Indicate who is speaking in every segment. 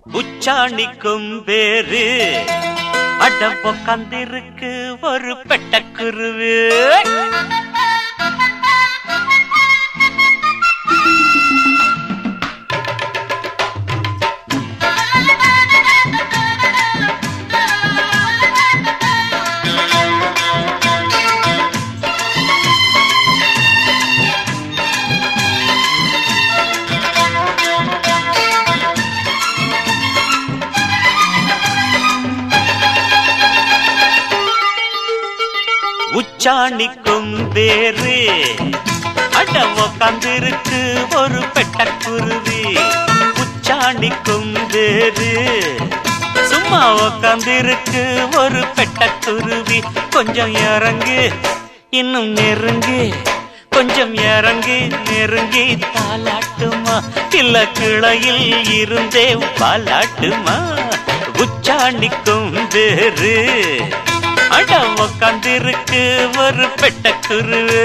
Speaker 1: உச்சாணிக்கும் வேறு அட உக்காந்திருக்கு ஒரு பெட்டக்குருவு உச்சாணிக்கும் வேறு அட உக்காந்திருக்கு ஒரு பெட்டக்குருவி உச்சாணிக்கும் வேறு சும்மா உக்காந்திருக்கு ஒரு பெட்டக்குருவி கொஞ்சம் இறங்கு இன்னும் நெருங்கு கொஞ்சம் இறங்கி நெருங்கி தாலாட்டுமா இல்ல கிளையில் இருந்தே பாலாட்டுமா உச்சாணிக்கும் வேறு அட உக்காந்திருக்கு ஒரு பெட்டக்குருவே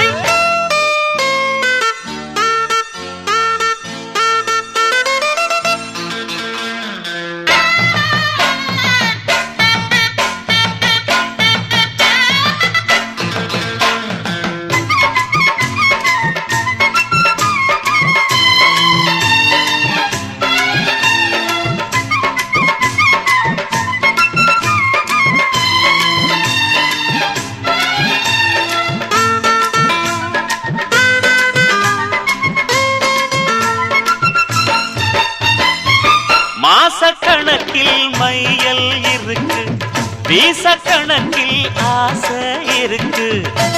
Speaker 1: மாசக்கணக்கில் மையல் இருக்கு வீசக்கணக்கில் ஆசை இருக்கு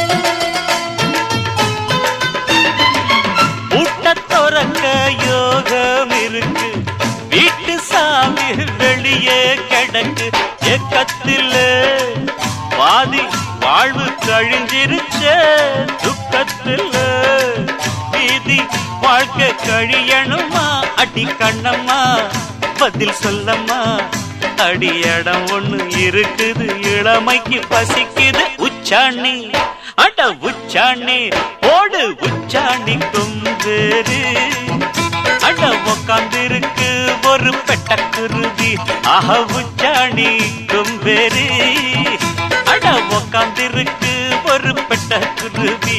Speaker 1: ஊட்ட துறக்க யோகம் இருக்கு வீட்டு சாமி வெளியே கிடக்கு ஏக்கத்தில் பாதி வாழ்வு கழிஞ்சிருச்ச துக்கத்தில் வீதி வாழ்க்கை கழியணுமா அடி கண்ணம்மா பதில் சொல்லம்மா அடி இடம் ஒண்ணு இருக்குது இளமைக்கு பசிக்குது உச்சாணி அட உச்சாணி ஓடு உச்சாணி கொம்பேரு அட உக்காந்திருக்கு ஒரு பெட்டக்குருவி ஆஹ உச்சாணி கொம்பேரு அட உக்காந்திருக்கு ஒரு பெட்டக்குருவி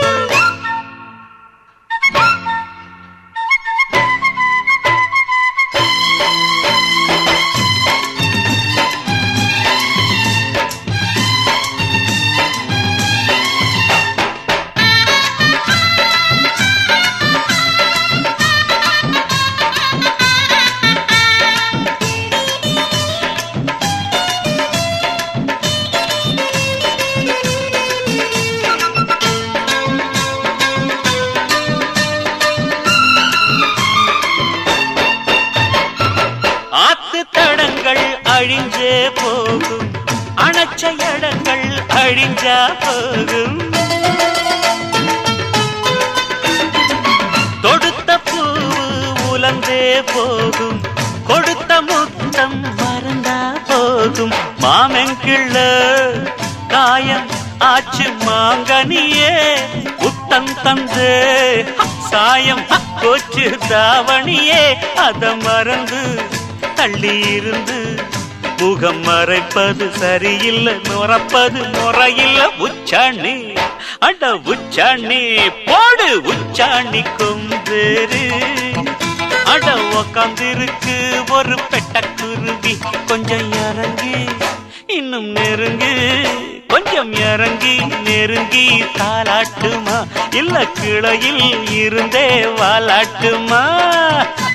Speaker 1: ஆத்து தடங்கள் அழிஞ்சே போகும் அணைச்ச இடங்கள் அழிஞ்சா போகும் தொடுத்த பூ உலந்தே போகும் கொடுத்த முத்தம் மறந்தா போகும் மாமெங்கிள்ள காயம் ஆச்சு மாங்கனியே உத்தம் தந்து சாயம் கோச்சு தாவணியே அத மறந்து தள்ளி இருந்து முகம் மறைப்பது சரியில்லை நுறப்பது முறையில்லை உச்சாணி அட உச்சாணி போடு உச்சாணி கொம்பேரு அட உக்காந்திருக்கு ஒரு பெட்டக்குருவி கொஞ்சம் இறங்கி இன்னும் நெருங்கு கொஞ்சம் இறங்கி நெருங்கி தாலாட்டுமா இல்ல கிளையில் இருந்தே வாலாட்டுமா